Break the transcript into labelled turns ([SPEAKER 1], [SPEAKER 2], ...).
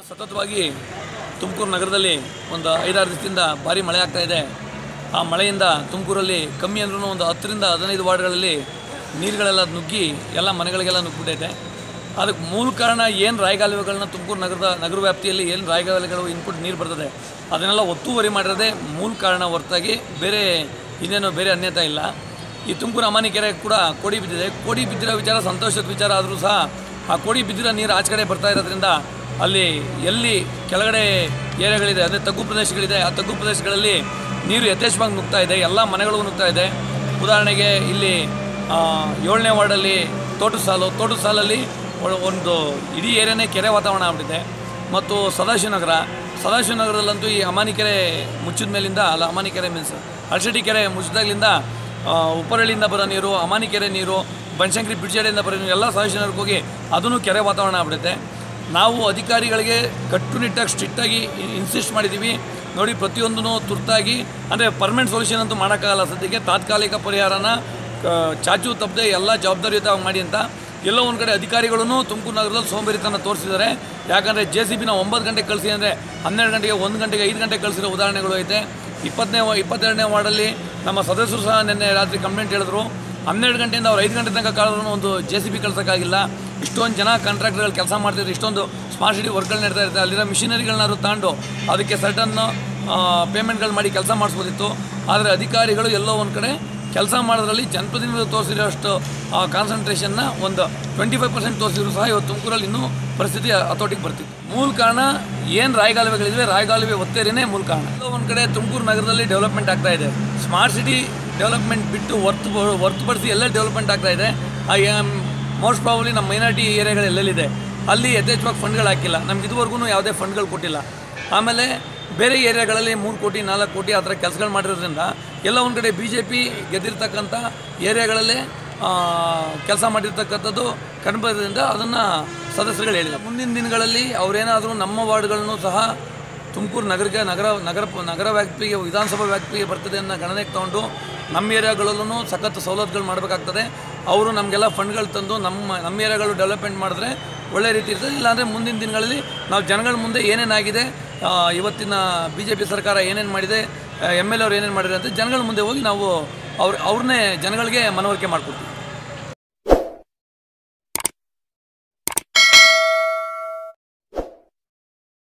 [SPEAKER 1] ಸತತವಾಗಿ ತುಮಕೂರು ನಗರದಲ್ಲಿ ಒಂದು ಐದಾರು ದಿವಸದಿಂದ ಭಾರಿ ಮಳೆ ಆಗ್ತಾ ಇದೆ ಆ ಮಳೆಯಿಂದ ತುಮಕೂರಲ್ಲಿ ಕಮ್ಮಿ ಅಂದ್ರೂ ಒಂದು ಹತ್ತರಿಂದ ಹದಿನೈದು ವಾರ್ಡ್ಗಳಲ್ಲಿ ನೀರುಗಳೆಲ್ಲ ನುಗ್ಗಿ ಎಲ್ಲ ಮನೆಗಳಿಗೆಲ್ಲ ನುಗ್ಗಿಬಿಟ್ಟೈತೆ ಅದಕ್ಕೆ ಮೂಲ ಕಾರಣ ಏನು ರಾಯಗಾಲುವೆಗಳನ್ನ ತುಮಕೂರು ನಗರದ ನಗರ ವ್ಯಾಪ್ತಿಯಲ್ಲಿ ಏನು ರಾಯಗಾಲುವೆಗಳು ಇನ್ಪುಟ್ ನೀರು ಬರ್ತದೆ ಅದನ್ನೆಲ್ಲ ಒತ್ತುವರಿ ಮಾಡಿರೋದೇ ಮೂಲ ಕಾರಣ ಹೊರತಾಗಿ ಬೇರೆ ಇನ್ನೇನು ಬೇರೆ ಅನ್ಯತಾ ಇಲ್ಲ ಈ ತುಮಕೂರು ಅಮಾನಿ ಕೆರೆ ಕೂಡ ಕೋಡಿ ಬಿದ್ದಿದೆ ಕೋಡಿ ಬಿದ್ದಿರೋ ವಿಚಾರ ಸಂತೋಷದ ವಿಚಾರ ಆದರೂ ಸಹ ಆ ಕೋಡಿ ಬಿದ್ದಿರೋ ನೀರು ಆಚೆ ಕಡೆ ಬರ್ತಾ ಇರೋದ್ರಿಂದ ಅಲ್ಲಿ ಎಲ್ಲಿ ಕೆಳಗಡೆ ಏರಿಯಾಗಳಿದೆ ಅದೇ ತಗ್ಗು ಪ್ರದೇಶಗಳಿದೆ ಆ ತಗ್ಗು ಪ್ರದೇಶಗಳಲ್ಲಿ ನೀರು ಯಥೇಚ್ಛವಾಗಿ ನುಗ್ತಾ ಇದೆ ಎಲ್ಲ ಮನೆಗಳಿಗೂ ನುಗ್ತಾ ಇದೆ ಉದಾಹರಣೆಗೆ ಇಲ್ಲಿ ಆ, ಏಳನೇ ವಾರ್ಡಲ್ಲಿ ತೋಟದ ಸಾಲು ತೋಟದ ಸಾಲಲ್ಲಿ ಒ- ಒಂದು ಇಡೀ ಏರಿಯಾನೇ ಕೆರೆ ವಾತಾವರಣ ಆಗ್ಬಿಟ್ಟಿದೆ ಮತ್ತು ಸದಾಶಿವನಗರ ಸದಾಶಿವನಗರದಲ್ಲಂತೂ ಈ ಅಮಾನಿ ಕೆರೆ ಮುಚ್ಚಿದ ಮೇಲಿಂದ ಅಲ್ಲ ಅಮಾನಿ ಕೆರೆ ಮೀನ್ಸ್ ಅಳಶೆಟ್ಟಿ ಕೆರೆ ಮುಚ್ಚಿದಾಗಲಿಂದ ಉಪ್ಪರಳ್ಳಿಯಿಂದ ಬರೋ ನೀರು ಅಮಾನಿ ಕೆರೆ ನೀರು ಬನಶಂಕರಿ ಬಿಡ್ಜಡೆಯಿಂದ ಬರೋ ನೀರು ಎಲ್ಲ ಸದಾಶಿವನಗರಕ್ಕೆ ಹೋಗಿ ಅದನ್ನು ಕೆರೆ ವಾತಾವರಣ ಆಗ್ಬಿಡುತ್ತೆ ನಾವು ಅಧಿಕಾರಿಗಳಿಗೆ ಕಟ್ಟುನಿಟ್ಟಾಗಿ ಸ್ಟ್ರಿಕ್ಟಾಗಿ ಇನ್ಸಿಸ್ಟ್ ಮಾಡಿದ್ದೀವಿ ನೋಡಿ ಪ್ರತಿಯೊಂದೂ ತುರ್ತಾಗಿ ಅಂದರೆ ಪರ್ಮನೆಂಟ್ ಸೊಲ್ಯೂಷನ್ ಅಂತೂ ಮಾಡೋಕ್ಕಾಗಲ್ಲ ಸದ್ಯಕ್ಕೆ ತಾತ್ಕಾಲಿಕ ಪರಿಹಾರನ ಕ- ಚಾಚು ತಪ್ಪದೆ ಎಲ್ಲ ಜವಾಬ್ದಾರಿಯುತವಾಗಿ ಮಾಡಿ ಅಂತ ಎಲ್ಲೋ ಒಂದು ಕಡೆ ಅಧಿಕಾರಿಗಳೂ ತುಮಕೂರು ನಗರದಲ್ಲಿ ಸೋಂಬೇರಿತನ ತೋರಿಸಿದ್ದಾರೆ ಯಾಕಂದರೆ ಜೆ ಸಿ ಬಿನ ಒಂಬತ್ತು ಗಂಟೆಗೆ ಕಳಿಸಿ ಅಂದರೆ ಹನ್ನೆರಡು ಗಂಟೆಗೆ ಒಂದು ಗಂಟೆಗೆ ಐದು ಗಂಟೆಗೆ ಕಳಿಸಿರೋ ಉದಾಹರಣೆಗಳು ಐತೆ ಇಪ್ಪತ್ತನೇ ವಾ- ಇಪ್ಪತ್ತೆರಡನೇ ವಾರ್ಡಲ್ಲಿ ನಮ್ಮ ಸದಸ್ಯರು ಸಹ ನಿನ್ನೆ ರಾತ್ರಿ ಕಂಪ್ಲೇಂಟ್ ಹೇಳಿದ್ರು ಹನ್ನೆರಡು ಗಂಟೆಯಿಂದ ಅವ್ರು ಐದು ಗಂಟೆ ತನಕ ಕಾಳಿದ್ರು ಒಂದು ಜೆ ಸಿ ಬಿ ಕಳ್ಸೋಕ್ಕಾಗಿಲ್ಲ ಇಷ್ಟೊಂದು ಜನ ಕಾಂಟ್ರಾಕ್ಟರ್ಗಳು ಕೆಲಸ ಮಾಡ್ತಿದ್ರು ಇಷ್ಟೊಂದು ಸ್ಮಾರ್ಟ್ ಸಿಟಿ ವರ್ಕ್ಗಳು ನಡೀತಾ ಇರುತ್ತೆ ಅಲ್ಲಿರೋ ಮಿಷಿನರಿಗಳನ್ನಾದ್ರು ತಗೊಂಡು ಅದಕ್ಕೆ ಸರ್ಟನ್ ಪೇಮೆಂಟ್ಗಳು ಮಾಡಿ ಕೆಲಸ ಮಾಡಿಸ್ಬೋದಿತ್ತು ಆದರೆ ಅಧಿಕಾರಿಗಳು ಎಲ್ಲೋ ಒಂದು ಕಡೆ ಕೆಲಸ ಮಾಡೋದ್ರಲ್ಲಿ ಜನಪ್ರತಿನಿಧಿಗಳು ತೋರಿಸಿರೋ ಅಷ್ಟು ಕಾನ್ಸಂಟ್ರೇಷನ್ನ ಒಂದು ಟ್ವೆಂಟಿ ಫೈವ್ ಪರ್ಸೆಂಟ್ ತೋರಿಸಿದ್ರು ಸಹ ಇವತ್ತು ತುಮಕೂರಲ್ಲಿ ಇನ್ನೂ ಪರಿಸ್ಥಿತಿ ಹತೋಟಿಗೆ ಬರ್ತಿತ್ತು ಮೂಲ ಕಾರಣ ಏನು ರಾಯಗಾಲುವೆಗಳಿವೆ ರಾಯಗಾಲುವೆ ಒತ್ತೇರಿನೇ ಮೂಲ ಕಾರಣ ಎಲ್ಲೋ ಒಂದು ಕಡೆ ತುಮಕೂರು ನಗರದಲ್ಲಿ ಡೆವಲಪ್ಮೆಂಟ್ ಆಗ್ತಾ ಇದೆ ಸ್ಮಾರ್ಟ್ ಸಿಟಿ ಡೆವಲಪ್ಮೆಂಟ್ ಬಿಟ್ಟು ಹೊರ್ತು ಹೊರತುಪಡಿಸಿ ಎಲ್ಲ ಡೆವಲಪ್ಮೆಂಟ್ ಆಗ್ತಾ ಇದೆ ಮೋಸ್ಟ್ ಪ್ರಾಬಲಿ ನಮ್ಮ ಮೈನಾರಿಟಿ ಏರಿಯಾಗಳು ಎಲ್ಲೆಲ್ಲಿದೆ ಅಲ್ಲಿ ಯಥೇಚ್ಛವಾಗಿ ಫಂಡ್ಗಳು ಹಾಕಿಲ್ಲ ನಮ್ಗೆ ಇದುವರೆಗೂ ಯಾವುದೇ ಫಂಡ್ಗಳು ಕೊಟ್ಟಿಲ್ಲ ಆಮೇಲೆ ಬೇರೆ ಏರಿಯಾಗಳಲ್ಲಿ ಮೂರು ಕೋಟಿ ನಾಲ್ಕು ಕೋಟಿ ಆ ಥರ ಕೆಲಸಗಳು ಮಾಡಿರೋದ್ರಿಂದ ಎಲ್ಲ ಒಂದು ಕಡೆ ಬಿ ಜೆ ಪಿ ಗೆದ್ದಿರ್ತಕ್ಕಂಥ ಏರಿಯಾಗಳಲ್ಲೇ ಕೆಲಸ ಮಾಡಿರ್ತಕ್ಕಂಥದ್ದು ಕಂಡುಬರೋದ್ರಿಂದ ಅದನ್ನು ಸದಸ್ಯರುಗಳು ಹೇಳಿಲ್ಲ ಮುಂದಿನ ದಿನಗಳಲ್ಲಿ ಅವರೇನಾದರೂ ನಮ್ಮ ವಾರ್ಡ್ಗಳನ್ನು ಸಹ ತುಮಕೂರು ನಗರಕ್ಕೆ ನಗರ ನಗರ ನಗರ ವ್ಯಾಪ್ತಿಗೆ ವಿಧಾನಸಭಾ ವ್ಯಾಪ್ತಿಗೆ ಬರ್ತದೆ ಅನ್ನೋ ಗಣನೆಗೆ ತೊಗೊಂಡು ನಮ್ಮ ಏರಿಯಾಗಳಲ್ಲೂ ಸಖತ್ ಸವಲತ್ತುಗಳು ಮಾಡಬೇಕಾಗ್ತದೆ ಅವರು ನಮಗೆಲ್ಲ ಫಂಡ್ಗಳು ತಂದು ನಮ್ಮ ನಮ್ಮ ಏರಿಯಾಗಳು ಡೆವಲಪ್ಮೆಂಟ್ ಮಾಡಿದ್ರೆ ಒಳ್ಳೆ ರೀತಿ ಇರ್ತದೆ ಇಲ್ಲಾಂದರೆ ಮುಂದಿನ ದಿನಗಳಲ್ಲಿ ನಾವು ಜನಗಳ ಮುಂದೆ ಏನೇನಾಗಿದೆ ಆ, ಇವತ್ತಿನ ಬಿ ಜೆ ಪಿ ಸರ್ಕಾರ ಏನೇನು ಮಾಡಿದೆ ಎಮ್ ಎಲ್ ಅವ್ರು ಏನೇನು ಮಾಡಿದೆ ಅಂತ ಜನಗಳ ಮುಂದೆ ಹೋಗಿ ನಾವು ಅವ್ರ ಅವ್ರನ್ನೇ ಜನಗಳಿಗೆ ಮನವರಿಕೆ ಮಾಡಿಕೊಡ್ತೀವಿ